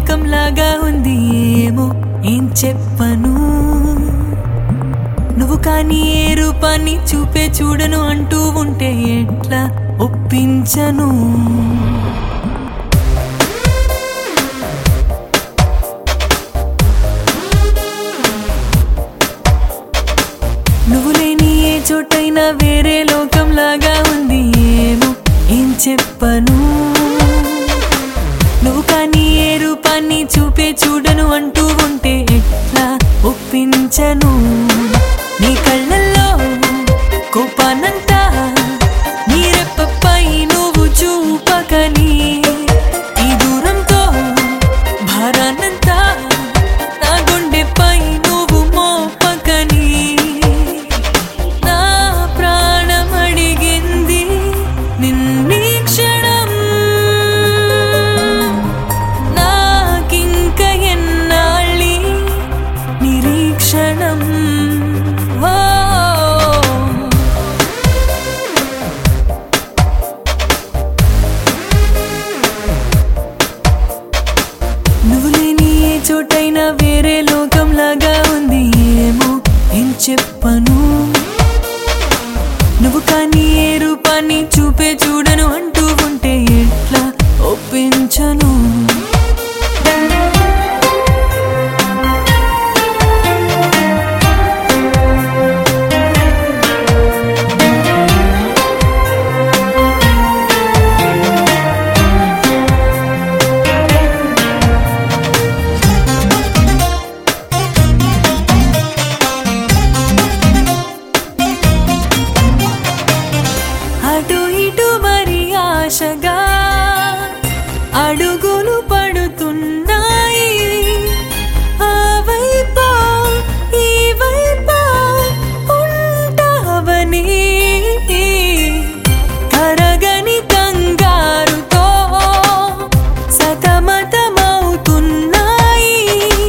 లోకంలాగా ఉంది ఏమో ఏం చెప్పను నువ్వు కానీ ఏ రూపాన్ని చూపే చూడను అంటూ ఉంటే ఎట్లా ఒప్పించను నువ్వు లేని ఏ చోటైనా వేరే లోకంలాగా ఉంది ఏమో ఏం చెప్పను నువ్వు కానీ ఏ రూపాన్ని చూపే చూడను అంటూ ఉంటే ఎట్లా ఒప్పించను నీ కళ్ళల్లో కోపానంతా నీ రెప్పపై నువ్వు చూపకని ఈ దూరంతో భారాన్నంతా నా గుండెపై నువ్వు మోపకని నా ప్రాణం అడిగింది నిన్నీ క్షణం నాకింక ఎన్నాళ్ళి నిరీక్షణం ఓ నువ్వు లేని ఏ చోటైనా వేరే లోకంలాగా ఉంది ఏమో ఏం చెప్పను నువ్వు కానీ ఏ రూపాన్ని చూపే చూడను అంటూ ఉంటే ఎట్లా ఒప్పించను అటు ఇటు మరి ఆశగా అడుగులు పడుతున్నాయి ఆ వైపా ఈ వైపా ఉంటావని కరగని కంగారుతో సతమతమవుతున్నాయి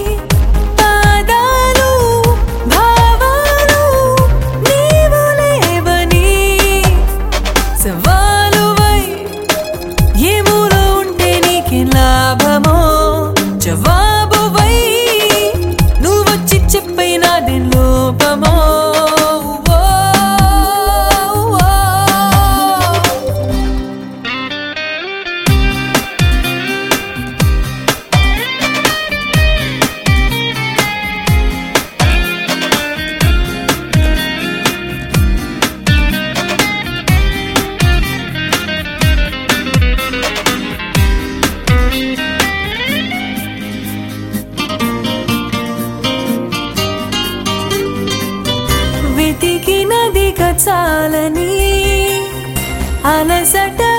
పాదాలు భావాలు నీవు లేవని సవాలువై ఏ మూలో ఉంటే నీకే లాభమో జవాబువై నువ్వొచ్చి చెప్పైనాది లోపమో ఓ, ఓ. వెతికినది చాలని అలసట